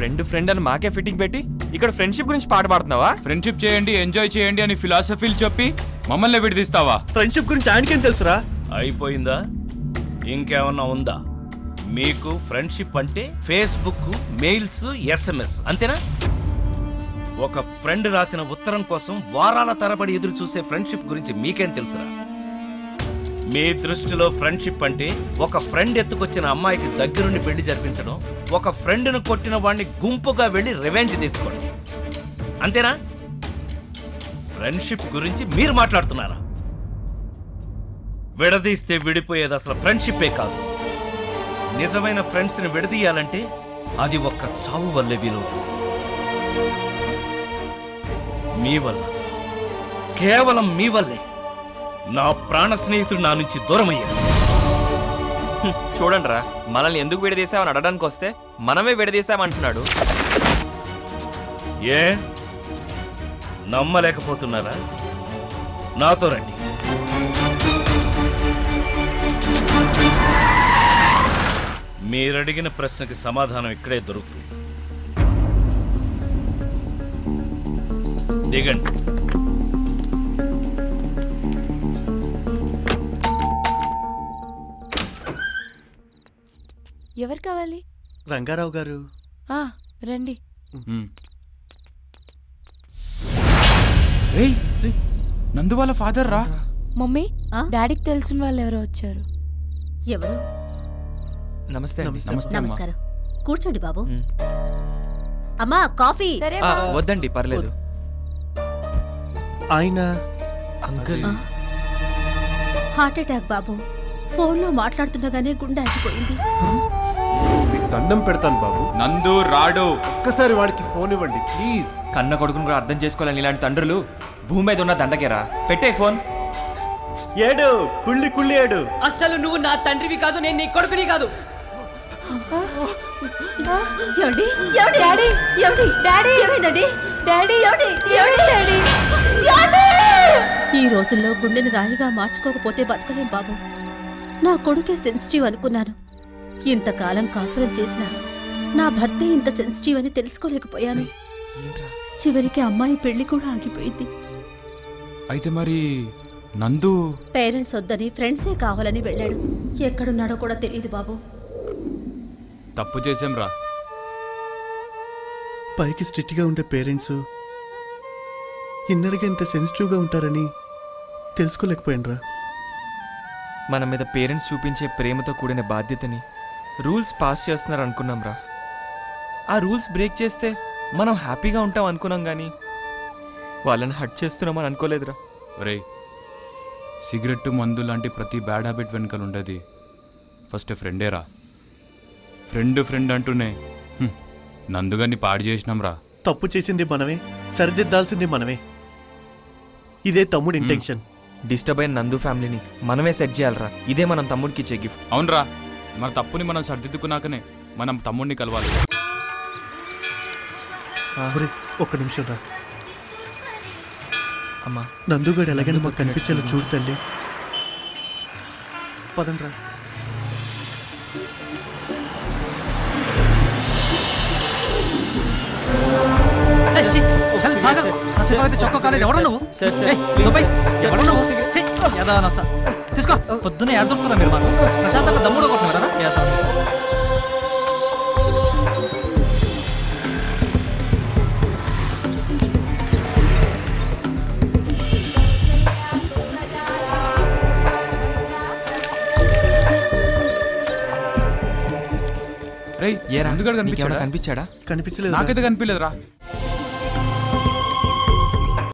Friend friend అని మాకే fitting పెట్టి ఇక్కడ ఫ్రెండ్షిప్ గురించి పాట పాడుతున్నావా ఫ్రెండ్షిప్ చేయండి ఎంజాయ్ చేయండి అని ఫిలాసఫీలు చెప్పి మమ్మల్ని విడదీస్తావా ఫ్రెండ్షిప్ గురించి ఆయనకేం తెలుసురా అయిపోయిందా ఇంకేమన్నా ఉందా మీకు ఫ్రెండ్షిప్ అంటే ఫేస్బుక్ మెయిల్స్ ఎస్ఎంఎస్ అంతేనా ఒక ఫ్రెండ్ రాసిన ఉత్తరం కోసం వారాల తరబడి ఎదురు చూసే ఫ్రెండ్షిప్ గురించి మీకేం తెలుసురా మీ దృష్టిలో ఫ్రెండ్షిప్ అంటే ఒక ఫ్రెండ్ ఎత్తుకొచ్చిన అమ్మాయికి దగ్గరుండి పెళ్లి జరిపించడం ఒక ఫ్రెండ్ను కొట్టిన వాడిని గుంపుగా వెళ్ళి రివెంజ్ తీసుకోవడం అంతేనా ఫ్రెండ్షిప్ గురించి మీరు మాట్లాడుతున్నారా విడదీస్తే విడిపోయేది అసలు ఫ్రెండ్షిప్పే కాదు నిజమైన ఫ్రెండ్స్ని విడదీయాలంటే అది ఒక్క చావు వల్లే వీలవుతుంది మీ వల్ల కేవలం మీ వల్లే నా ప్రాణ స్నేహితుడు నా నుంచి దూరం అయ్యాడు చూడండి రా మనల్ని ఎందుకు విడదీసామని అడగడానికి వస్తే మనమే విడదీసామంటున్నాడు ఏ నమ్మలేకపోతున్నారా నాతో రండి మీరడిగిన ప్రశ్నకి సమాధానం ఇక్కడే దొరుకుతుంది దిగండి ఎవరు కావాలి రంగారావు గారు ఆ, రండి రేయ్ నందు వాళ్ళ ఫాదర్ రా మమ్మీ ఆ? డాడీకి తెలిసిన వాళ్ళు ఎవరో వచ్చారు ఎవరు నమస్తే అండి నమస్తే అమ్మా నమస్కారం కూర్చోండి బాబు మ్. అమ్మా కాఫీ సరే ఆ, బాబు. వద్దండి పర్లేదు ఆయన అంకుల్ ఆ. హార్ట్ అటాక్ బాబు ఫోన్లో మాట్లాడుతుండగానే గుండె ఆగిపోయింది మీకు దండం పెడతాను బాబు నందు రాడు ఒక్కసారి వాడికి ఫోన్ ఇవ్వండి ప్లీజ్ కన్న కొడుకును కూడా అర్థం చేసుకోవాలని ఇలాంటి తండ్రులు భూమి మీద ఉన్న దండకేరా పెట్టే ఫోన్ ఏడు కుళ్ళి కుళ్ళి ఏడు అస్సలు నువ్వు నా తండ్రివి కాదు నేను నీ కొడుకుని కాదు ఏమండి ఏమండి డాడీ! ఏమండి డాడీ! ఏమైందండి డాడీ ఏమండి ఏమైంది డాడీ ఏమండి? ఈ రోజుల్లో గుండెని రాయిగా మార్చుకోకపోతే బతకలేం బాబు నా కొడుకే సెన్సిటివ్ అనుకున్నాను ఇంతకాలం కాపురం చేసినా నా భర్తే ఇంత సెన్సిటివ్ అని తెలుసుకోలేకపోయాను చివరికి అమ్మాయి పెళ్లి కూడా ఆగిపోయింది అయితే మరి నందు పేరెంట్స్ వద్దని ఫ్రెండ్సే కావాలని వెళ్ళాడు ఎక్కడున్నాడో కూడా తెలియదు బాబు తప్పు చేసాం రా పైకి స్ట్రిక్ట్గా ఉండే పేరెంట్స్ ఇన్నర్గా ఇంత సెన్సిటివ్గా ఉంటారని తెలుసుకోలేకపోయినరా మన మీద పేరెంట్స్ చూపించే ప్రేమతో కూడిన బాధ్యతని రూల్స్ పాస్ చేస్తున్నారు అనుకున్నాం రా ఆ రూల్స్ బ్రేక్ చేస్తే మనం హ్యాపీగా ఉంటాం అనుకున్నాం కానీ వాళ్ళని హట్ చేస్తున్నామని అనుకోలేదురా రేయ్ సిగరెట్ మందు లాంటి ప్రతి బ్యాడ్ హ్యాబిట్ వెనకాల ఉండేది ఫస్ట్ ఫ్రెండే రా ఫ్రెండ్ ఫ్రెండ్ అంటూనే హ్మ్, నందుగాన్ని పాడు చేసినాం రా తప్పు చేసింది మనమే సరిదిద్దాల్సింది మనమే ఇదే తమ్ముడి ఇంటెన్షన్ డిస్టర్బ్ అయిన నందు ఫ్యామిలీని మనమే సెట్ చేయాలరా ఇదే మనం తమ్ముడికి ఇచ్చే గిఫ్ట్ అవునరా మన తప్పుని మనం సర్దిద్దుకున్నాకనే మనం తమ్ముడిని కలవాలి ఒరే, ఒక్క నిమిషం రా అమ్మా నందుగాడు ఎలాగైనా మాకు కనిపించేలా చూడు తల్లి పదండ్రా చొక్క కాలేదు ఎవరు నువ్వు ఏయ్, దుబాయ్, ఎవరు నువ్వు ఛీ, యాదవ నస. తీసుకో పొద్దున్నే ఎడ దొరుకుతున్నా మీరు మాకు ప్రశాంతంగా దమ్ముడు కొట్టున్నారా యాదవ నస. రేయ్ ఏరా నందుగాడు నీకేమైనా కనిపించాడా కనిపించాడా కనిపించలేదు నాకైతే కనిపించలేదురా